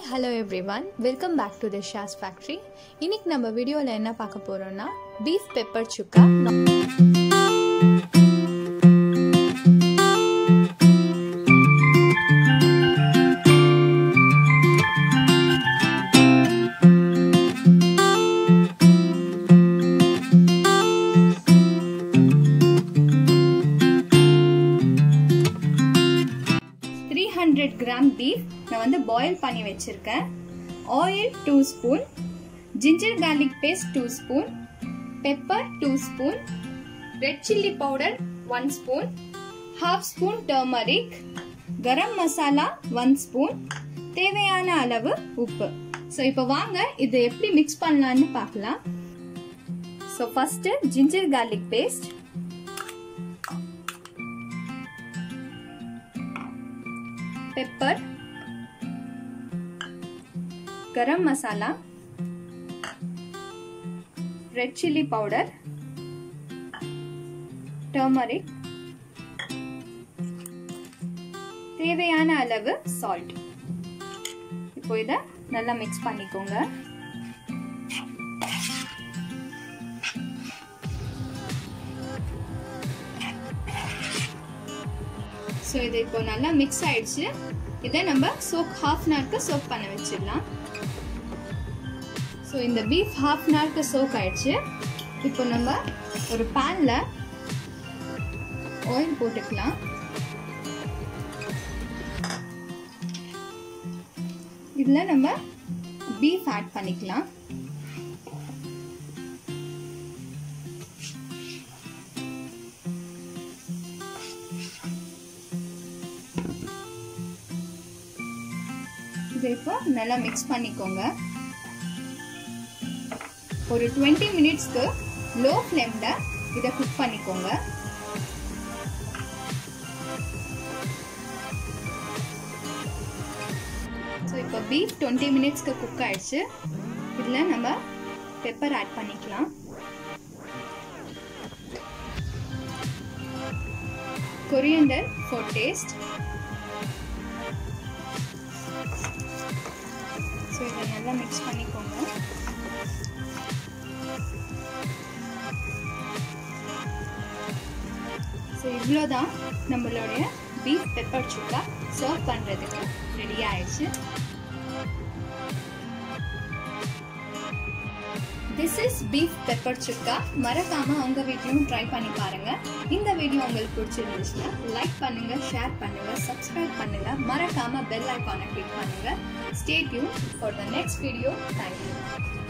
hello everyone welcome back to the ஷாஸ் factory இன்னைக்கு நம்ம வீடியோவில் என்ன பார்க்க போகிறோம்னா beef pepper chukka three hundred gram beef நான் வந்து பாயில் பண்ணி வச்சுருக்கேன் oil two spoon ginger garlic paste two spoon pepper two spoon red chilli powder one spoon half spoon turmeric garam masala one spoon தேவையான அளவு உப்பு ஸோ இப்போ வாங்க இதை எப்படி மிக்ஸ் பண்ணலான்னு பார்க்கலாம் so first ginger garlic paste pepper garam masala red chilli powder turmeric தேவையான அளவு சால்ட் இப்போ இதை நல்லா மிக்ஸ் பண்ணிக்கோங்க ஸோ இது இப்போ நல்லா மிக்ஸ் ஆயிடுச்சு இதை நம்ம சோக் ஹாஃப் அன் ஹவருக்கு சோக் பண்ண வச்சிடலாம் ஸோ இந்த பீஃப் ஹாஃப் அன் ஹவருக்கு சோக் ஆயிடுச்சு இப்போ நம்ம ஒரு பேனில் ஆயில் போட்டுக்கலாம் இதில் நம்ம பீஃப் ஆட் பண்ணிக்கலாம் இதை இப்போ நல்லா மிக்ஸ் பண்ணிக்கோங்க ஒரு டுவெண்ட்டி மினிட்ஸ்க்கு லோ ஃப்ளேமில் இதை குக் பண்ணிக்கோங்க ஸோ இப்போ பீஃப் டுவெண்ட்டி மினிட்ஸ்க்கு குக் ஆயிடுச்சு இதில் நம்ம பெப்பர் ஆட் பண்ணிக்கலாம் கொரியண்டர் ஃபார் டேஸ்ட் ஸோ இதை நல்லா மிக்ஸ் பண்ணிக்கோங்க ஸோ இவ்வளோதான் நம்மளுடைய பீஃப் பெப்பர் சுக்கா சர்வ் பண்ணுறதுக்கு ரெடி ஆயிடுச்சு this is beef pepper chukka மறக்காம உங்க வீட்லயும் ட்ரை பண்ணி பாருங்க இந்த வீடியோ உங்களுக்கு பிடிச்சிருந்துச்சுன்னா லைக் பண்ணுங்க ஷேர் பண்ணுங்க சப்ஸ்கிரைப் பண்ணுங்க மறக்காம பெல் ஐக்கானை கிளிக் பண்ணுங்க stay tune for the next video thank you